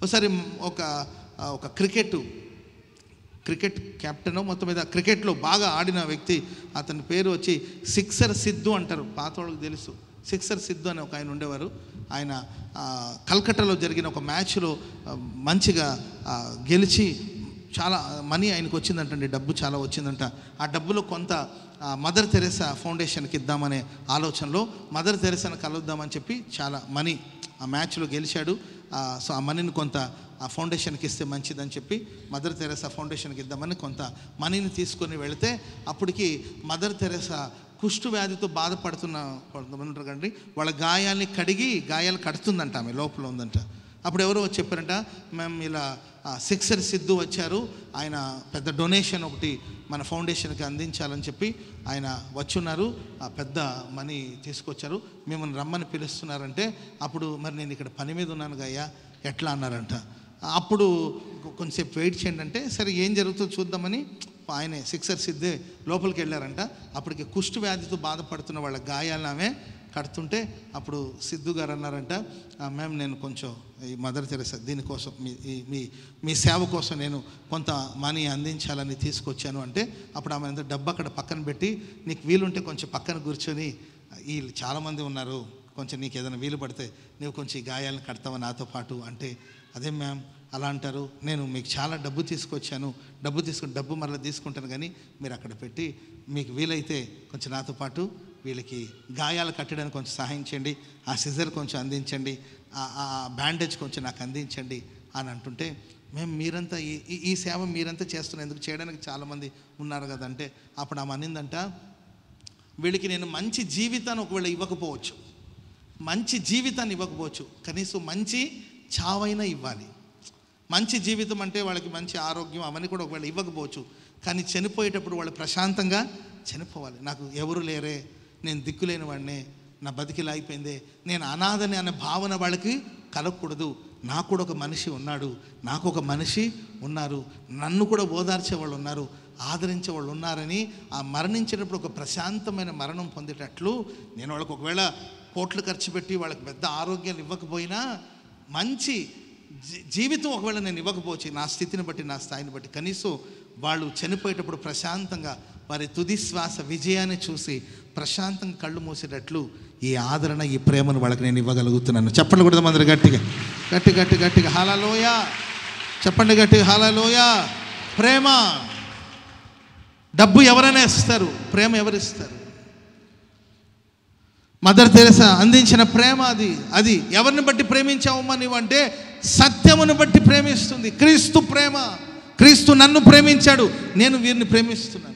ఒకసారి ఒక ఆ, ఒక క్రికెట్ క్రికెట్ కెప్టెన్ మొత్తం మీద క్రికెట్లో బాగా ఆడిన వ్యక్తి అతని పేరు వచ్చి సిక్సర్ సిద్ధు అంటారు పాత వాళ్ళకి తెలుసు సిక్సర్ సిద్ధు అని ఒక ఆయన ఉండేవారు ఆయన ఆ, కల్కట్టాలో జరిగిన ఒక మ్యాచ్లో ఆ, మంచిగా ఆ, గెలిచి చాలా మనీ ఆయనకు వచ్చిందంటండి డబ్బు చాలా వచ్చిందంట ఆ డబ్బులో కొంత ఆ, మదర్ తెరెసా ఫౌండేషన్కి ఇద్దామనే ఆలోచనలో మదర్ తెరెసాను కలుద్దామని చెప్పి చాలా మనీ ఆ మ్యాచ్లో గెలిచాడు ఆ, సో ఆ మనీని కొంత ఆ ఫౌండేషన్కి ఇస్తే మంచిదని చెప్పి మదర్ తెరెసా ఫౌండేషన్కి ఇద్దామని కొంత మనీని తీసుకొని వెళితే అప్పటికి మదర్ తెరెసా కుష్టు వ్యాధితో బాధపడుతున్న కొంతమంది ఉంటారు కండి వాళ్ళ గాయాల్ని కడిగి గాయాలు కడుతుందంట ఆమె లోపల ఉందంట అప్పుడు ఎవరో వచ్చి చెప్పారంట మేము ఇలా ఆ, సిక్సర్ సిద్ధు వచ్చారు ఆయన పెద్ద డొనేషన్ ఒకటి మన ఫౌండేషన్కి అందించాలని చెప్పి ఆయన వచ్చున్నారు ఆ పెద్ద మనీ తీసుకొచ్చారు మిమ్మల్ని రమ్మని పిలుస్తున్నారంటే అప్పుడు మరి నేను ఇక్కడ పని మీద ఉన్నాను గయ్యా ఎట్లా అన్నారంట అప్పుడు కొంచెంసేపు వెయిట్ చేయండి అంటే సరే ఏం జరుగుతుందో చూద్దామని ఆయనే సిక్సర్ సిద్ధే లోపలికి వెళ్ళారంట అప్పటికి కుష్టు వ్యాధితో బాధపడుతున్న వాళ్ళ గాయాలను ఆమె కడుతుంటే అప్పుడు సిద్ధు గారు అన్నారంట "ఆ, మ్యామ్ నేను కొంచెం ఈ మదర్ తెరసా దీనికోసం మీ ఈ- మీ మీ సేవ కోసం నేను కొంత మనీ అందించాలని తీసుకొచ్చాను అంటే అప్పుడు ఆమె అంతా డబ్బు అక్కడ పక్కన పెట్టి నీకు వీలుంటే కొంచెం పక్కన కూర్చొని వీళ్ళు చాలామంది ఉన్నారు కొంచెం నీకు ఏదైనా వీలు పడితే నువ్వు కొంచెం ఈ గాయాలను కడతావా నాతో పాటు అంటే అదే మ్యామ్ అలా అంటారు నేను మీకు చాలా డబ్బు తీసుకొచ్చాను డబ్బు తీసుకుని డబ్బు మరలా తీసుకుంటాను కానీ మీరు అక్కడ పెట్టి మీకు వీలైతే కొంచెం నాతో పాటు వీళ్ళకి గాయాలు కట్టడానికి కొంచెం సహాయం చేయండి ఆ సిజర్ కొంచెం అందించండి ఆ- ఆ బ్యాండేజ్ కొంచెం నాకు అందించండి అని అంటుంటే మేము మీరంతా ఈ ఈ- ఈ సేవ మీరంతా చేస్తున్నారు ఎందుకు చేయడానికి చాలామంది ఉన్నారు కదంటే అప్పుడు ఆమె అనిందంట వీళ్ళకి నేను మంచి జీవితాన్ని ఒకవేళ ఇవ్వకపోవచ్చు మంచి జీవితాన్ని ఇవ్వకపోవచ్చు కనీసం మంచి చావైనా ఇవ్వాలి మంచి జీవితం అంటే వాళ్ళకి మంచి ఆరోగ్యం అవన్నీ కూడా ఒకవేళ ఇవ్వకపోవచ్చు కానీ చనిపోయేటప్పుడు వాళ్ళు ప్రశాంతంగా చనిపోవాలి నాకు ఎవరు లేరే నేను దిక్కులేని వాడినే నా బతికిలా అయిపోయిందే నేను అనాథని అనే భావన వాళ్ళకి కలగకూడదు నాకు కూడా ఒక మనిషి ఉన్నాడు నాకు ఒక మనిషి ఉన్నారు నన్ను కూడా ఓదార్చే వాళ్ళు ఉన్నారు ఆదరించే వాళ్ళు ఉన్నారని ఆ మరణించేటప్పుడు ఒక ప్రశాంతమైన మరణం పొందేటట్లు నేను వాళ్ళకి ఒకవేళ కోట్లు ఖర్చు పెట్టి వాళ్ళకి పెద్ద ఆరోగ్యాలు ఇవ్వకపోయినా మంచి జీ- జీవితం ఒకవేళ నేను ఇవ్వకపోవచ్చు నా స్థితిని బట్టి నా స్థాయిని బట్టి కనీసం వాళ్ళు చనిపోయేటప్పుడు ప్రశాంతంగా వారి తుది శ్వాస విజయాన్ని చూసి ప్రశాంతంగా కళ్ళు మూసేటట్లు ఈ ఆదరణ ఈ ప్రేమను వాళ్ళకి నేను ఇవ్వగలుగుతున్నాను చెప్పండి కూడా అందరు గట్టిగా గట్టి గట్టి గట్టిగా హాలలోయ చెప్పండి గట్టిగా హాలలోయ ప్రేమ డబ్బు ఎవరైనా ఇస్తారు ప్రేమ ఎవరిస్తారు మదర్ తెరసా అందించిన ప్రేమ అది అది ఎవరిని బట్టి ప్రేమించావమ్మా నీవు అంటే సత్యమును బట్టి ప్రేమిస్తుంది క్రీస్తు ప్రేమ క్రీస్తు నన్ను ప్రేమించాడు నేను వీరిని ప్రేమిస్తున్నాను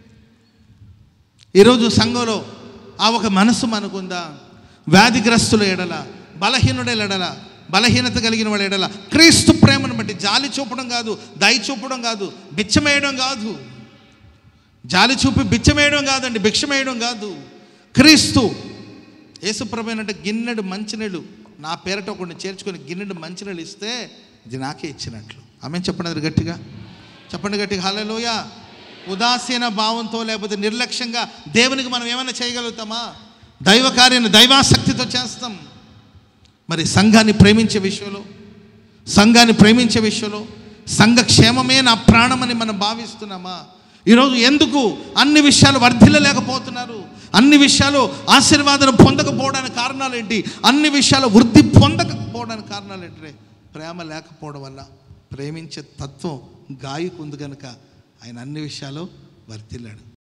ఈరోజు సంఘంలో ఆ ఒక మనసు మనకుందా వ్యాధిగ్రస్తుల ఎడల బలహీనుడ ఎడల బలహీనత కలిగిన వాడు ఎడల క్రీస్తు ప్రేమను బట్టి జాలి చూపడం కాదు దయ చూపడం కాదు బిచ్చమేయడం కాదు జాలి చూపి బిచ్చమేయడం కాదండి భిక్షమేయడం కాదు క్రీస్తు యేసుప్రభు అంటే గిన్నెడు మంచినీళ్ళు నా పేరట ఒకడిని చేర్చుకొని గిన్నెడు మంచినీళ్ళు ఇస్తే ఇది నాకే ఇచ్చినట్లు ఆమె చెప్పండి అది గట్టిగా చెప్పండి గట్టిగా హలోయ ఉదాసీన భావంతో లేకపోతే నిర్లక్ష్యంగా దేవునికి మనం ఏమైనా చేయగలుగుతామా దైవ కార్యాన్ని దైవాసక్తితో చేస్తాం మరి సంఘాన్ని ప్రేమించే విషయంలో సంఘాన్ని ప్రేమించే విషయంలో సంఘ క్షేమమే నా ప్రాణమని మనం భావిస్తున్నామా ఈరోజు ఎందుకు అన్ని విషయాలు వర్ధిల్లలేకపోతున్నారు అన్ని విషయాలు ఆశీర్వాదం పొందకపోవడానికి కారణాలు ఏంటి అన్ని విషయాలు వృద్ధి పొందకపోవడానికి కారణాలు ఏంటి ప్రేమ లేకపోవడం వల్ల ప్రేమించే తత్వం గాయకు ఉంది కనుక ఆయన అన్ని విషయాలు వర్ధిల్లాడు